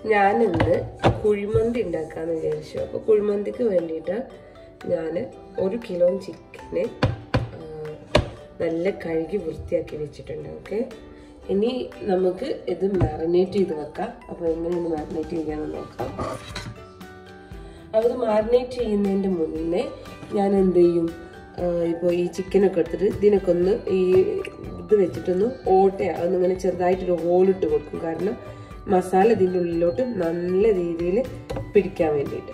ഞാനിന്ന് കുഴിമന്തി ഉണ്ടാക്കാന്ന് വിചാരിച്ചു അപ്പോൾ കുഴിമന്തിക്ക് വേണ്ടിയിട്ട് ഞാൻ ഒരു കിലോ ചിക്കന് നല്ല കഴുകി വൃത്തിയാക്കി വെച്ചിട്ടുണ്ട് ഓക്കെ ഇനി നമുക്ക് ഇത് മാറിനേറ്റ് ചെയ്ത് വെക്കാം അപ്പോൾ എങ്ങനെയാണ് മാറിനേറ്റ് ചെയ്യാമെന്ന് നോക്കാം അത് മാറിനേറ്റ് ചെയ്യുന്നതിൻ്റെ മുന്നേ ഞാൻ എന്ത് ചെയ്യും ഇപ്പോൾ ഈ ചിക്കനൊക്കെ എടുത്തിട്ട് ഇതിനൊക്കെ ഒന്ന് ഈ ഇത് വെച്ചിട്ടൊന്ന് ഓട്ട അതൊന്നിങ്ങനെ ചെറുതായിട്ടൊരു ഹോളിട്ട് കൊടുക്കും കാരണം മസാല ഇതിൻ്റെ ഉള്ളിലോട്ട് നല്ല രീതിയിൽ പിടിക്കാൻ വേണ്ടിയിട്ട്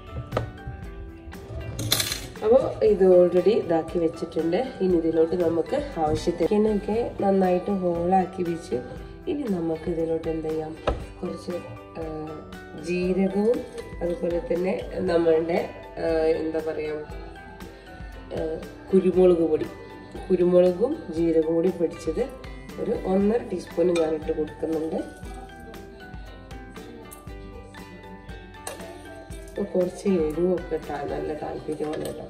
അപ്പോൾ ഇത് ഓൾറെഡി ഇതാക്കി വെച്ചിട്ടുണ്ട് ഇനി ഇതിലോട്ട് നമുക്ക് ആവശ്യത്തിനൊക്കെ നന്നായിട്ട് ഹോളാക്കി വെച്ച് ഇനി നമുക്ക് ഇതിലോട്ട് എന്ത് ചെയ്യാം കുറച്ച് ആ, ജീരകവും അതുപോലെ തന്നെ നമ്മളുടെ ആ, എന്താ പറയുക ആ, കുരുമുളക് പൊടി കുരുമുളകും ജീരകവും കൂടി പൊടിച്ചത് ഒരു ഒന്നര ടീസ്പൂൺ ഞാനിട്ട് കൊടുക്കുന്നുണ്ട് ഇപ്പൊ കുറച്ച് എരിവൊക്കെ ഇട്ടാൽ നല്ല താല്പര്യമാണ് കേട്ടോ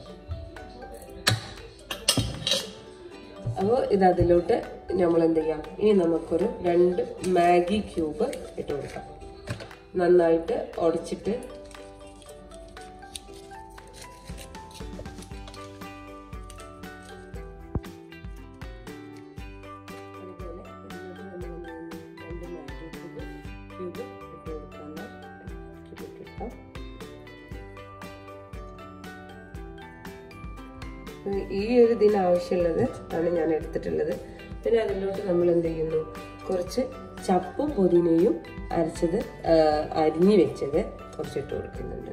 അപ്പോൾ ഇത് അതിലോട്ട് നമ്മൾ എന്ത് ചെയ്യാം ഇനി നമുക്കൊരു രണ്ട് മാഗി ക്യൂബ് ഇട്ട് കൊടുക്കാം നന്നായിട്ട് ഉടച്ചിട്ട് അതുപോലെ ഇതിലോട്ട് നമ്മൾ എന്ത് ചെയ്യുന്നു? രണ്ട് മാഗി ക്യൂബ് ക്യൂബ് ഇട്ട് കൊടുക്കാം ക്യൂബ് ഇട്ട് കൊടുക്കാം ഈ ഒരു ഇതിന് ആവശ്യമുള്ളത് ആണ് ഞാൻ എടുത്തിട്ടുള്ളത് പിന്നെ അതിലോട്ട് നമ്മൾ എന്ത് ചെയ്യുന്നു കുറച്ച് ചപ്പും പുതിനയും അരച്ചത് ആ, അരിഞ്ഞു വെച്ചത് കുറച്ചിട്ട് കൊടുക്കുന്നുണ്ട്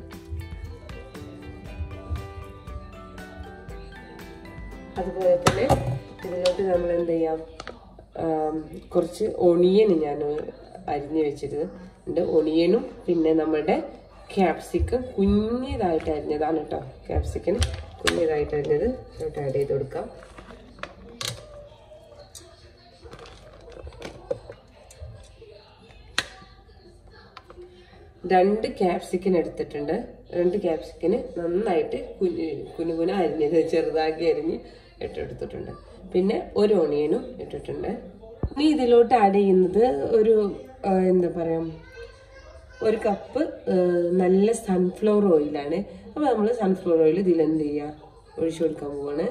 അതുപോലെ തന്നെ ഇതിലോട്ട് നമ്മൾ എന്ത് ചെയ്യാം ആം, കുറച്ച് ഒണിയൻ ഞാൻ അരിഞ്ഞു വെച്ചിട്ട് ഉണ്ട് ഒണിയനും പിന്നെ നമ്മുടെ ക്യാപ്സിക്കം കുഞ്ഞിതായിട്ട് അരിഞ്ഞതാണ് കേട്ടോ ക്യാപ്സിക്കൻ കുഞ്ഞിതായിട്ട് അരിഞ്ഞത് ഇതിലോട്ട് ആഡ് ചെയ്ത് കൊടുക്കാം രണ്ട് ക്യാപ്സിക്കൻ എടുത്തിട്ടുണ്ട് രണ്ട് ക്യാപ്സിക്കന് നന്നായിട്ട് കുഞ്ഞു കുനുകുന അരിഞ്ഞത് ചെറുതാക്കി അരിഞ്ഞ് ഇട്ടെടുത്തിട്ടുണ്ട് പിന്നെ ഒരു ഓണിയനും ഇട്ടിട്ടുണ്ട് ഇനി ഇതിലോട്ട് ആഡ് ചെയ്യുന്നത് ഒരു ആ, എന്താ പറയാ ഒരു കപ്പ് ആ, നല്ല സൺഫ്ലവർ ഓയിലാണ് അപ്പോൾ നമ്മൾ സൺഫ്ലവർ ഓയിൽ ഇതിൽ എന്ത് ചെയ്യുക ഒഴിച്ചു കൊടുക്കാൻ പോവാണ്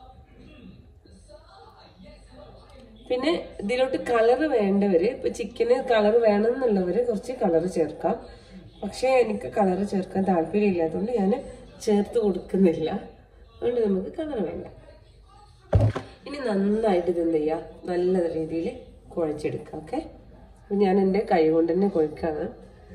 പിന്നെ ഇതിലോട്ട് കളർ വേണ്ടവര് ഇപ്പൊ ചിക്കന് കളർ വേണം എന്നുള്ളവര് കുറച്ച് കളർ ചേർക്കാം പക്ഷെ എനിക്ക് കളർ ചേർക്കാൻ താല്പര്യമില്ലാത്തതുകൊണ്ട് ഞാൻ ചേർത്ത് കൊടുക്കുന്നില്ല അതുകൊണ്ട് നമുക്ക് കളർ വേണ്ട ഇനി നന്നായിട്ട് ഇത് എന്ത് ചെയ്യാം നല്ല രീതിയിൽ കുഴച്ചെടുക്കാം ഓക്കെ അപ്പൊ ഞാൻ എൻ്റെ കൈ കൊണ്ട് തന്നെ കുഴക്കാണ്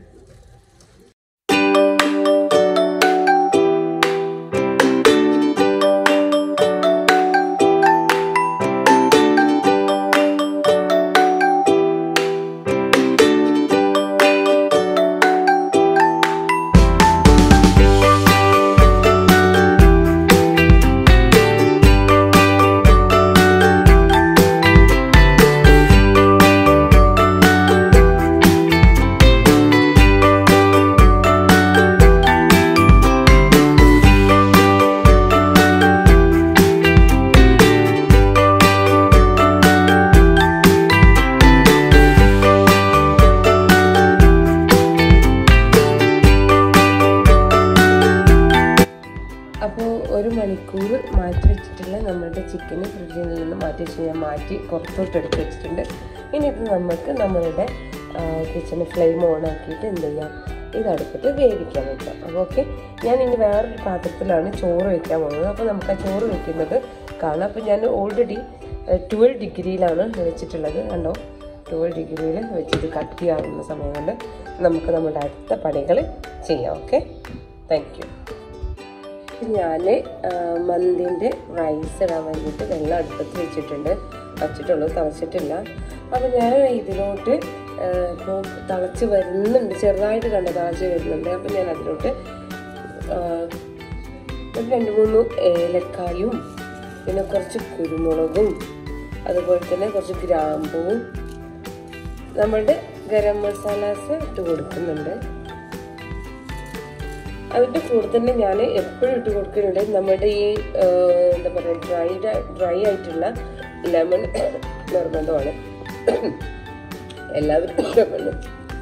അപ്പോൾ ഒരു മണിക്കൂർ മാറ്റി വെച്ചിട്ടുള്ള നമ്മുടെ ചിക്കന് ഫ്രിഡ്ജിൽ നിന്ന് മാറ്റി വെച്ച് ഞാൻ മാറ്റി പുറത്തോട്ട് എടുത്ത് വെച്ചിട്ടുണ്ട് ഇനി ഇത് നമുക്ക് നമ്മളുടെ കിച്ചണ് ഫ്ലെയിം ഓൺ ആക്കിയിട്ട് എന്ത് ചെയ്യാം ഇത് അടുപ്പിട്ട് വേവിക്കാൻ വെക്കാം അപ്പോൾ ഓക്കെ ഞാൻ ഇനി വേറൊരു പാത്രത്തിലാണ് ചോറ് വെക്കാൻ പോകുന്നത് അപ്പോൾ നമുക്ക് ആ ചോറ് വെക്കുന്നത് കാണാം അപ്പോൾ ഞാൻ ഓൾറെഡി ട്വൽവ് ഡിഗ്രിയിലാണ് വെച്ചിട്ടുള്ളത് കണ്ടോ ട്വൽവ് ഡിഗ്രിയിൽ വെച്ചിട്ട് കട്ടിയാകുന്ന സമയം കൊണ്ട് നമുക്ക് നമ്മുടെ അടുത്ത പണികൾ ചെയ്യാം ഓക്കെ താങ്ക് യു ഞാൻ മന്തിൻ്റെ റൈസ് ഇടാൻ വേണ്ടിയിട്ട് വെള്ളം അടുപ്പത്ത് വെച്ചിട്ടുണ്ട് വച്ചിട്ടുള്ളൂ തിളച്ചിട്ടില്ല അപ്പോൾ ഞാൻ ഇതിലോട്ട് ഇപ്പോൾ തിളച്ച് വരുന്നുണ്ട് ചെറുതായിട്ട് കണ്ട് തിളച്ച് വരുന്നുണ്ട് അപ്പോൾ ഞാൻ അതിലോട്ട് ആ, ഒരു രണ്ട് മൂന്ന് ഏലക്കായും പിന്നെ കുറച്ച് കുരുമുളകും അതുപോലെ തന്നെ കുറച്ച് ഗ്രാമ്പൂവും നമ്മളുടെ ഗരം മസാലാസ് ഇട്ട് കൊടുക്കുന്നുണ്ട് അതിൻ്റെ കൂടെ തന്നെ ഞാൻ എപ്പോഴും ഇട്ട് കൊടുക്കുന്നുണ്ട് നമ്മുടെ ഈ ആ, എന്താ പറയുക ഡ്രൈ ഡ്രൈ ആയിട്ടുള്ള ലെമൺ നിർബന്ധമാണ് എല്ലാവരും ലെമൺ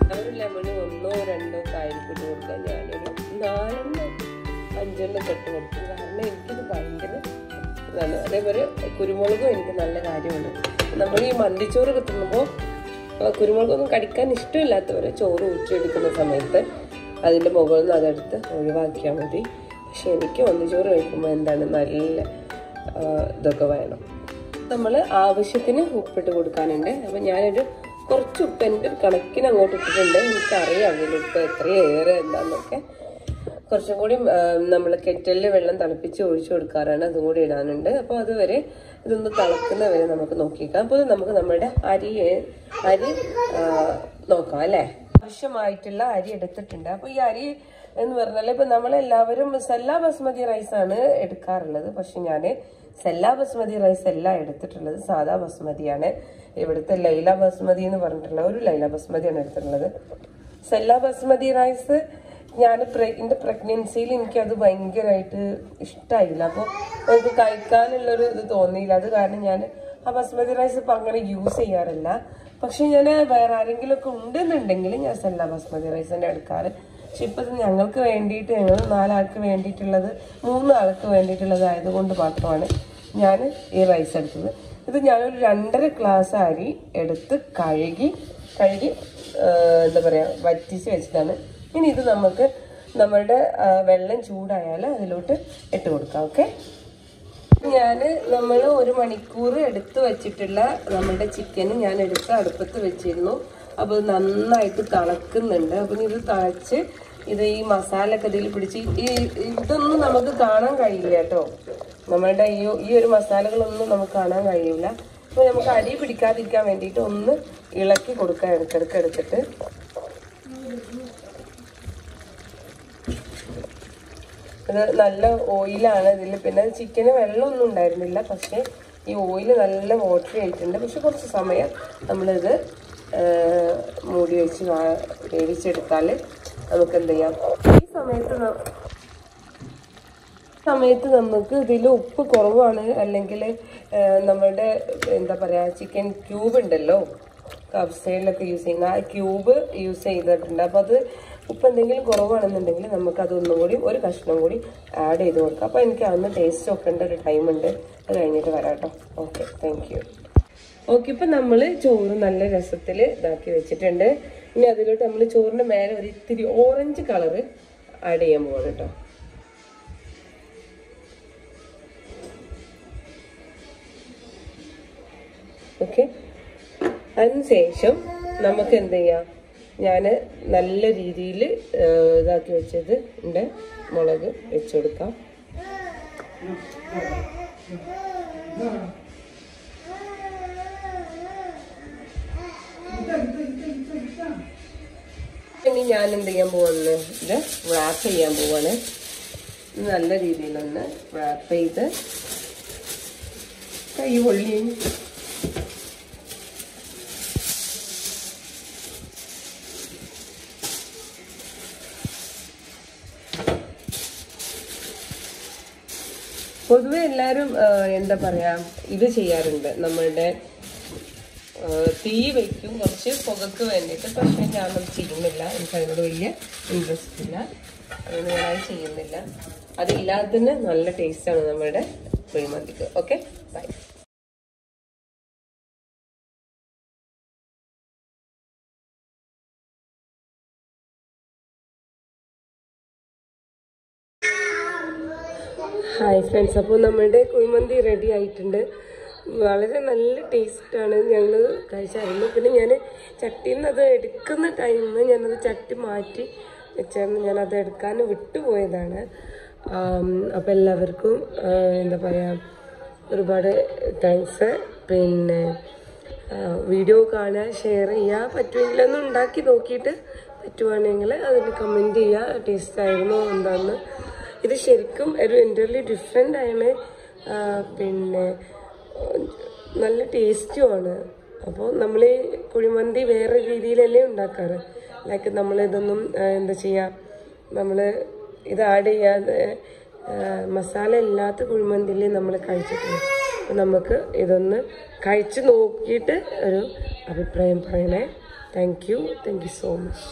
ഒരു ലെമണ് ഒന്നോ രണ്ടോ കായിരിക്കും ഇട്ട് കൊടുക്കാൻ ഞാനൊരു നാലെണ്ണം അഞ്ചെണ്ണം തൊട്ട് കൊടുക്കും കാരണം എനിക്കിത് ഭയങ്കര ഇതാണ് അതേപോലെ കുരുമുളകും എനിക്ക് നല്ല കാര്യമാണ് നമ്മൾ ഈ മന്തിച്ചോറ് തിന്നുമ്പോൾ കുരുമുളകൊന്നും കടിക്കാൻ ഇഷ്ടമില്ലാത്തവരെ ചോറ് ഊറ്റിയെടുക്കുന്ന സമയത്ത് അതിൻ്റെ മുകളിൽ നിന്ന് അതെടുത്ത് ഒഴിവാക്കിയാൽ മതി പക്ഷെ എനിക്ക് മന്തിച്ചോറ് കഴിക്കുമ്പോൾ എന്താണ് നല്ല ആ, ഇതൊക്കെ വേണം നമ്മൾ ആവശ്യത്തിന് ഉപ്പിട്ട് കൊടുക്കാനുണ്ട് അപ്പം ഞാനൊരു കുറച്ച് ഉപ്പ് എൻ്റെ ഒരു കണക്കിന് അങ്ങോട്ട് ഇട്ടിട്ടുണ്ട് എനിക്കറിയാം അതിൽ ഉപ്പ് എത്രയേറെ എന്താന്നൊക്കെ കുറച്ചും കൂടി നമ്മൾ കെറ്റലിൽ വെള്ളം തിളപ്പിച്ച് ഒഴിച്ചു കൊടുക്കാറാണ് അതും കൂടി ഇടാനുണ്ട് അപ്പോൾ അതുവരെ ഇതൊന്ന് തിളക്കുന്ന വരെ നമുക്ക് നോക്കിക്കാം അപ്പോൾ നമുക്ക് നമ്മുടെ അരിയെ അരി ആ, നോക്കാം അല്ലേ ആവശ്യമായിട്ടുള്ള അരി എടുത്തിട്ടുണ്ട് അപ്പോൾ ഈ അരി എന്ന് പറഞ്ഞാൽ ഇപ്പം നമ്മളെല്ലാവരും സെല്ല ബസ്മതി റൈസാണ് എടുക്കാറുള്ളത് പക്ഷെ ഞാൻ സെല്ല ബസ്മതി റൈസ് അല്ല എടുത്തിട്ടുള്ളത് സാദാ ബസ്മതിയാണ് ഇവിടുത്തെ ലൈല ബസ്മതി എന്ന് പറഞ്ഞിട്ടുള്ള ഒരു ലൈല ബസ്മതിയാണ് എടുത്തിട്ടുള്ളത് സെല്ല ബസ്മതി റൈസ് ഞാൻ എൻ്റെ പ്രഗ്നൻസിയിൽ എനിക്കത് ഭയങ്കരമായിട്ട് ഇഷ്ടമായില്ല അപ്പോൾ നമുക്ക് കഴിക്കാനുള്ളൊരു ഇത് തോന്നിയില്ല അത് കാരണം ഞാൻ ആ ബസ്മതി റൈസ് ഇപ്പം അങ്ങനെ യൂസ് ചെയ്യാറില്ല പക്ഷെ ഞാൻ വേറെ ആരെങ്കിലും ഒക്കെ ഉണ്ടെന്നുണ്ടെങ്കിൽ ഞാൻ സെല്ല ബസ്മതി റൈസ് തന്നെ എടുക്കാറ് പക്ഷെ ഇപ്പം ഇത് ഞങ്ങൾക്ക് വേണ്ടിയിട്ട് ഞങ്ങൾ നാലാൾക്ക് വേണ്ടിയിട്ടുള്ളത് മൂന്ന് ആൾക്ക് വേണ്ടിയിട്ടുള്ളത് ആയതുകൊണ്ട് മാത്രമാണ് ഞാൻ ഈ റൈസ് എടുത്തത് ഇത് ഞാനൊരു രണ്ടര ഗ്ലാസ് അരി എടുത്ത് കഴുകി കഴുകി ആ, എന്താ പറയുക വറ്റിച്ച് വെച്ചിട്ടാണ് ഇനി ഇത് നമുക്ക് നമ്മളുടെ ആ, വെള്ളം ചൂടായാൽ അതിലോട്ട് ഇട്ട് കൊടുക്കാം ഓക്കെ ഞാൻ നമ്മൾ ഒരു മണിക്കൂർ എടുത്ത് വെച്ചിട്ടുള്ള നമ്മുടെ ചിക്കൻ ഞാൻ എടുത്ത് അടുപ്പത്ത് വെച്ചിരുന്നു അപ്പോൾ ഇത് നന്നായിട്ട് തിളക്കുന്നുണ്ട് അപ്പം ഇത് തിളച്ച് ഇത് ഈ മസാല ഒക്കെ ഇതിൽ പിടിച്ച് ഈ ഇതൊന്നും നമുക്ക് കാണാൻ കഴിയില്ല കേട്ടോ നമ്മളുടെ ഈ ഈ ഒരു മസാലകളൊന്നും നമുക്ക് കാണാൻ കഴിയില്ല അപ്പോൾ നമുക്ക് അടി പിടിക്കാതിരിക്കാൻ വേണ്ടിയിട്ട് ഒന്ന് ഇളക്കി കൊടുക്കാം ഇടയ്ക്കിടയ്ക്ക് എടുത്തിട്ട് ഇത് നല്ല ഓയിലാണ് ഇതിൽ പിന്നെ ചിക്കന് വെള്ളമൊന്നും ഉണ്ടായിരുന്നില്ല പക്ഷേ ഈ ഓയിൽ നല്ല വാട്ടറി ആയിട്ടുണ്ട് പക്ഷെ കുറച്ച് സമയം നമ്മളിത് ആ, മൂടി വെച്ച് വാ- വേവിച്ചെടുത്താൽ നമുക്ക് എന്ത് ചെയ്യാം ഈ സമയത്ത് ന- സമയത്ത് നമുക്ക് ഇതിൽ ഉപ്പ് കുറവാണ് അല്ലെങ്കിൽ നമ്മുടെ എന്താ പറയുക ചിക്കൻ ക്യൂബ് ഉണ്ടല്ലോ കബ്സയിലൊക്കെ യൂസ് ചെയ്യുന്ന ആ ക്യൂബ് യൂസ് ചെയ്തിട്ടുണ്ട് അപ്പോൾ അത് ഉപ്പ് എന്തെങ്കിലും കുറവാണെന്നുണ്ടെങ്കിൽ നമുക്ക് അതൊന്നും കൂടി ഒരു കഷ്ണം കൂടി ആഡ് ചെയ്ത് കൊടുക്കാം അപ്പോൾ എനിക്ക് അന്ന് ടേസ്റ്റ് നോക്കേണ്ട ഒരു ടൈമുണ്ട് അത് കഴിഞ്ഞിട്ട് വരാം കേട്ടോ ഓക്കെ താങ്ക് യു ഓക്കെ ഇപ്പം നമ്മൾ ചോറ് നല്ല രസത്തിൽ ഇതാക്കി വെച്ചിട്ടുണ്ട് ഇനി അതിലോട്ട് നമ്മൾ ചോറിൻ്റെ മേലെ ഒരു ഇത്തിരി ഓറഞ്ച് കളറ് ആഡ് ചെയ്യാൻ പോവാണ് കേട്ടോ ഓക്കെ അതിനുശേഷം നമുക്ക് എന്ത് ചെയ്യാം ഞാൻ നല്ല രീതിയിൽ ഇതാക്കി വെച്ചത് ഉണ്ട് മുളക് വെച്ച് കൊടുക്കാം ഇനി ഞാൻ എന്ത് ചെയ്യാൻ പോവാണ് ഇത് റാപ്പ് ചെയ്യാൻ പോവാണ് ഇത് നല്ല രീതിയിലൊന്ന് റാപ്പ് ചെയ്ത് കൈ പൊള്ളിയും പൊതുവെ എല്ലാവരും ആ, എന്താ പറയാ ഇത് ചെയ്യാറുണ്ട് നമ്മളുടെ ആ, തീ വയ്ക്കും കുറച്ച് പുകക്ക് വേണ്ടിയിട്ട് പക്ഷെ ഞാനത് ചെയ്യുന്നില്ല എനിക്ക് അതിനോട് വലിയ ഇൻട്രസ്റ്റ് ഇല്ല അതുകൊണ്ട് ഞാനത് ചെയ്യുന്നില്ല അതില്ലാതെ തന്നെ നല്ല ടേസ്റ്റാണ് നമ്മുടെ കുഴിമന്തിക്ക് ഓക്കെ ബൈ ഹായ് ഫ്രണ്ട്സ് അപ്പോൾ നമ്മുടെ കുഴിമന്തി റെഡി ആയിട്ടുണ്ട് വളരെ നല്ല ടേസ്റ്റാണ് ഞങ്ങൾ കഴിച്ചായിരുന്നു പിന്നെ ഞാൻ ചട്ടിയിൽ നിന്ന് അത് എടുക്കുന്ന ടൈമിൽ ഞാനത് ചട്ടി മാറ്റി വെച്ചായിരുന്നു ഞാനത് എടുക്കാൻ വിട്ടുപോയതാണ് അപ്പോൾ എല്ലാവർക്കും ആ, എന്താ പറയുക ഒരുപാട് താങ്ക്സ് പിന്നെ ആ, വീഡിയോ കാണുക ഷെയർ ചെയ്യുക പറ്റുമെങ്കിൽ ഒന്ന് ഉണ്ടാക്കി നോക്കിയിട്ട് പറ്റുവാണെങ്കിൽ അതിൽ കമൻറ്റ് ചെയ്യുക ടേസ്റ്റ് ആയിരുന്നോ എന്താണെന്ന് ഇത് ശരിക്കും ഒരു എൻ്റർലി ഡിഫറെൻ്റ് ആണ് ആ, പിന്നെ നല്ല ടേസ്റ്റുമാണ് അപ്പോൾ നമ്മൾ ഈ കുഴിമന്തി വേറെ രീതിയിലല്ലേ ഉണ്ടാക്കാറ് ലൈക്ക് നമ്മളിതൊന്നും ആ, എന്താ ചെയ്യുക നമ്മൾ ഇത് ആഡ് ചെയ്യാതെ ആ, മസാല ഇല്ലാത്ത കുഴിമന്തിയിൽ നമ്മൾ കഴിച്ചിട്ടില്ല അപ്പോൾ നമുക്ക് ഇതൊന്ന് കഴിച്ച് നോക്കിയിട്ട് ഒരു അഭിപ്രായം പറയണേ thank you thank you so much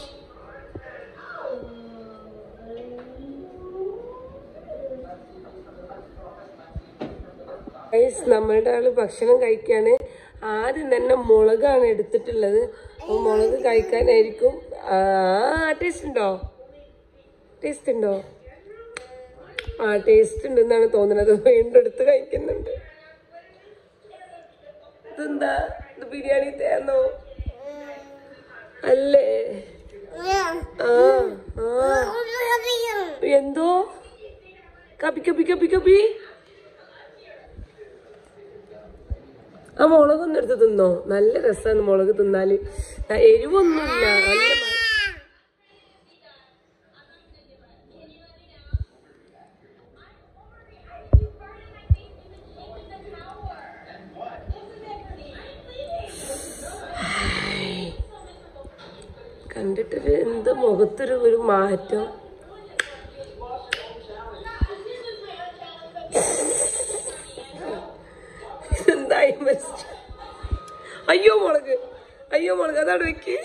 guys നമ്മളുടെ ആള് ഭക്ഷണം കഴിക്കാണ് ആദ്യം തന്നെ മുളകാണ് എടുത്തിട്ടുള്ളത് അപ്പൊ മുളക് കഴിക്കാനായിരിക്കും ആ ടേസ്റ്റ് ഉണ്ടോ ടേസ്റ്റ് ഉണ്ടോ ആ ടേസ്റ്റ് ഉണ്ടെന്നാണ് തോന്നുന്നത് വീണ്ടും എടുത്ത് കഴിക്കുന്നുണ്ട് ഇതെന്താ ഇത് ബിരിയാണി തേന്നോ അല്ലേ ആ ആ എന്തോ കപ്പി കപ്പി കപ്പി കപ്പി ആ മുളകൊന്നും എടുത്ത് തിന്നോ നല്ല രസമാണ് മുളക് തിന്നാല് ആ, എരിവൊന്നുമില്ല നല്ല മ- കണ്ടിട്ടൊരു എന്ത് മുഖത്തൊരു ഒരു മാറ്റം എന്തായി മനസ്സി- അയ്യോ മുളക് അയ്യോ മുളക് അതാണ് വെക്ക്